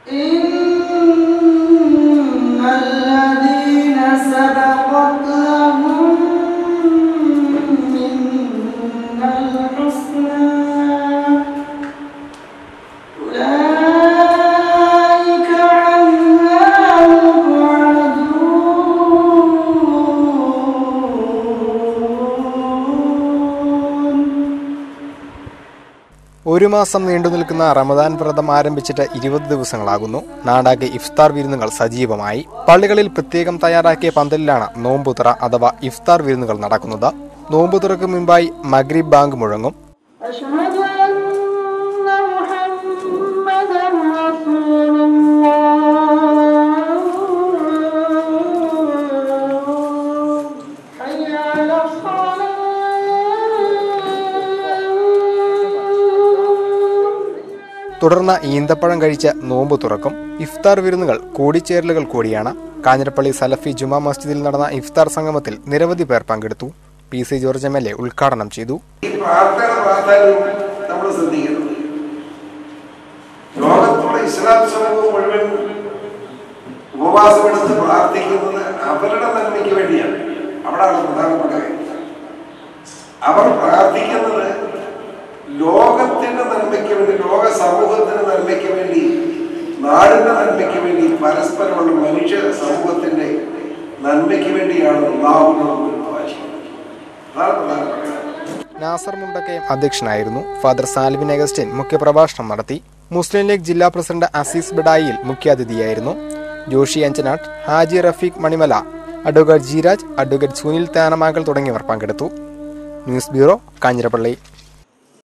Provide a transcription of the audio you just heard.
إن الذين سبقت لهم منا الحسنى أولئك عنها مبعدون ഒരു മാസം നീണ്ടു നിൽക്കുന്ന റമദാൻ വ്രതം ആരംഭിച്ചിട്ട് ഇരുപത് ദിവസങ്ങളാകുന്നു നാടാകെ ഇഫ്താർ വിരുന്നുകൾ സജീവമായി പള്ളികളിൽ പ്രത്യേകം തയ്യാറാക്കിയ പന്തലിലാണ് നോമ്പുതുറ അഥവാ ഇഫ്താർ വിരുന്നുകൾ നടക്കുന്നത് നോമ്പുതുറക്ക് മുമ്പായി മഗ്രിബ് ബാങ്ക് മുഴങ്ങും أشهد أن محمدا رسول الله حي على الصلاة തുടർന്ന് ഈന്തപ്പഴം കഴിച്ച് നോമ്പ് തുറക്കും ഇഫ്താർ വിരുന്നുകൾ കൂടിച്ചേരലുകൾ കൂടിയാണ് കാഞ്ഞിരപ്പള്ളി സലഫി ജുമാ മസ്ജിദിൽ നടന്ന ഇഫ്താർ സംഗമത്തിൽ നിരവധി പേർ പങ്കെടുത്തു P C George M L A ഉദ്ഘാടനം ചെയ്തു ഈ പ്രാർത്ഥന പ്രാധാന്യം നമ്മൾ ശ്രദ്ധിക്കണം ലോകത്തുള്ള ഇസ്ലാം സമൂഹം മുഴുവൻ ഉപവാസമെടുത്ത് പ്രാർത്ഥിക്കുന്നത് അവരുടെ നന്മയ്ക്ക് വേണ്ടിയാണ് അവിടാണ് പ്രധാനപ്പെട്ട കാര്യം അവർ പ്രാർത്ഥിക്കുന്നത് ലോകത്തിന്റെ നന്മയ്ക്ക് വേണ്ടി ലോക സമൂഹത്തിന്റെ നന്മയ്ക്ക് വേണ്ടി നാടിന്റെ നന്മയ്ക്ക് വേണ്ടി പരസ്പരമുള്ള മനുഷ്യ സമൂഹത്തിന്റെ നന്മയ്ക്ക് വേണ്ടിയാണ് അള്ളാഹുവിനോട് ദുർഭാഷിക്കുന്നത് അതാണ് പ്രധാനപ്പെട്ട കാര്യം നാസർ മുണ്ടക്കയം അധ്യക്ഷനായിരുന്നു ഫാദർ സാൽവിൻ അഗസ്റ്റിൻ മുഖ്യപ്രഭാഷണം നടത്തി മുസ്ലിം ലീഗ് ജില്ലാ പ്രസിഡന്റ് അസീസ് ബിഡായിൽ മുഖ്യാതിഥിയായിരുന്നു ജോഷി അഞ്ചനാട്ട് ഹാജി റഫീഖ് മണിമല അഡ്വക്കേറ്റ് ജിരാജ് അഡ്വക്കേറ്റ് സുനിൽ താനമാകൽ തുടങ്ങിയവർ പങ്കെടുത്തു ന്യൂസ് ബ്യൂറോ കാഞ്ഞിരപ്പള്ളി